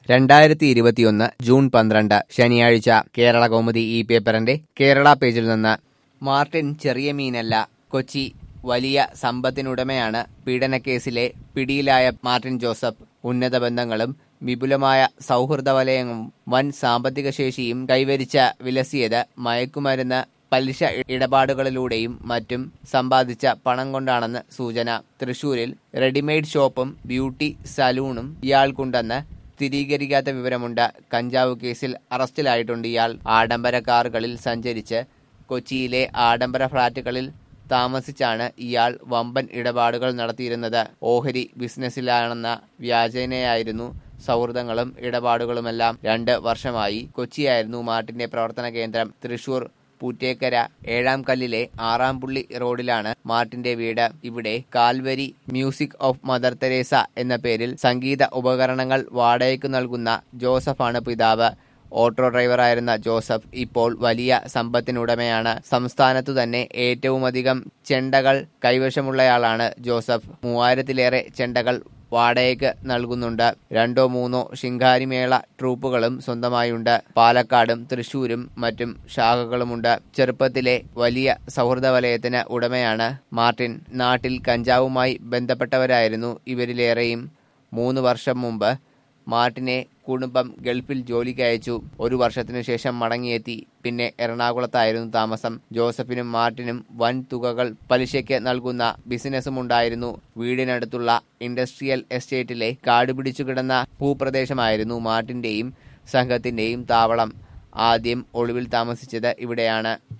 രണ്ടായിരത്തി ഇരുപത്തിയൊന്ന് ജൂൺ പന്ത്രണ്ട് ശനിയാഴ്ച കേരള കൗമുദി ഈ പേപ്പറിന്റെ കേരള പേജിൽ നിന്ന് മാർട്ടിൻ ചെറിയ മീനല്ല കൊച്ചി വലിയ സമ്പത്തിനുടമയാണ് പീഡനക്കേസിലെ പിടിയിലായ മാർട്ടിൻ ജോസഫ് ഉന്നത ബന്ധങ്ങളും വിപുലമായ സൗഹൃദ വലയവും വൻ സാമ്പത്തിക ശേഷിയും കൈവരിച്ച വിലസിയത് മയക്കുമരുന്ന് പലിശ ഇടപാടുകളിലൂടെയും മറ്റും സമ്പാദിച്ച പണം കൊണ്ടാണെന്ന് സൂചന തൃശൂരിൽ റെഡിമെയ്ഡ് ഷോപ്പും ബ്യൂട്ടി സലൂണും ഇയാൾക്കുണ്ടെന്ന് സ്ഥിരീകരിക്കാത്ത വിവരമുണ്ട് കഞ്ചാവ് കേസിൽ അറസ്റ്റിലായിട്ടുണ്ട് ഇയാൾ ആഡംബര കാറുകളിൽ സഞ്ചരിച്ച് കൊച്ചിയിലെ ആഡംബര ഫ്ളാറ്റുകളിൽ താമസിച്ചാണ് ഇയാൾ വമ്പൻ ഇടപാടുകൾ നടത്തിയിരുന്നത് ഓഹരി ബിസിനസ്സിലാണെന്ന വ്യാജേനയായിരുന്നു സൗഹൃദങ്ങളും ഇടപാടുകളുമെല്ലാം രണ്ട് വർഷമായി കൊച്ചിയായിരുന്നു മാർട്ടിന്റെ പ്രവർത്തന കേന്ദ്രം തൃശൂർ പൂറ്റേക്കര ഏഴാം കല്ലിലെ ആറാം പുള്ളി റോഡിലാണ് മാർട്ടിന്റെ വീട് ഇവിടെ Calvary music of Mother Teresa എന്ന പേരിൽ സംഗീത ഉപകരണങ്ങൾ വാടകയ്ക്ക് നൽകുന്ന ജോസഫാണ് പിതാവ് ഓട്ടോ ഡ്രൈവറായിരുന്ന ജോസഫ് ഇപ്പോൾ വലിയ സമ്പത്തിനുടമയാണ് സംസ്ഥാനത്തു തന്നെ ഏറ്റവുമധികം ചെണ്ടകൾ കൈവശമുള്ളയാളാണ് ജോസഫ് മൂവായിരത്തിലേറെ ചെണ്ടകൾ വാടകയ്ക്ക് നൽകുന്നുണ്ട് രണ്ടോ മൂന്നോ ശിങ്കാരിമേള ട്രൂപ്പുകളും സ്വന്തമായുണ്ട് പാലക്കാടും തൃശൂരും മറ്റും ശാഖകളുമുണ്ട് ചെറുപ്പത്തിലെ വലിയ സൗഹൃദ വലയത്തിന് ഉടമയാണ് മാർട്ടിൻ നാട്ടിൽ കഞ്ചാവുമായി ബന്ധപ്പെട്ടവരായിരുന്നു ഇവരിലേറെയും മൂന്ന് വർഷം മുമ്പ് മാർട്ടിനെ കുടുംബം ഗൾഫിൽ ജോലിക്ക് അയച്ചു ഒരു വർഷത്തിനു ശേഷം മടങ്ങിയെത്തി പിന്നെ എറണാകുളത്തായിരുന്നു താമസം ജോസഫിനും മാർട്ടിനും വൻ തുകകൾ പലിശയ്ക്ക് നൽകുന്ന ബിസിനസ്സുമുണ്ടായിരുന്നു വീടിനടുത്തുള്ള ഇൻഡസ്ട്രിയൽ എസ്റ്റേറ്റിലെ കാടുപിടിച്ചു കിടന്ന ഭൂപ്രദേശമായിരുന്നു മാർട്ടിന്റെയും സംഘത്തിന്റെയും താവളം ആദ്യം ഒളിവിൽ താമസിച്ചത് ഇവിടെയാണ്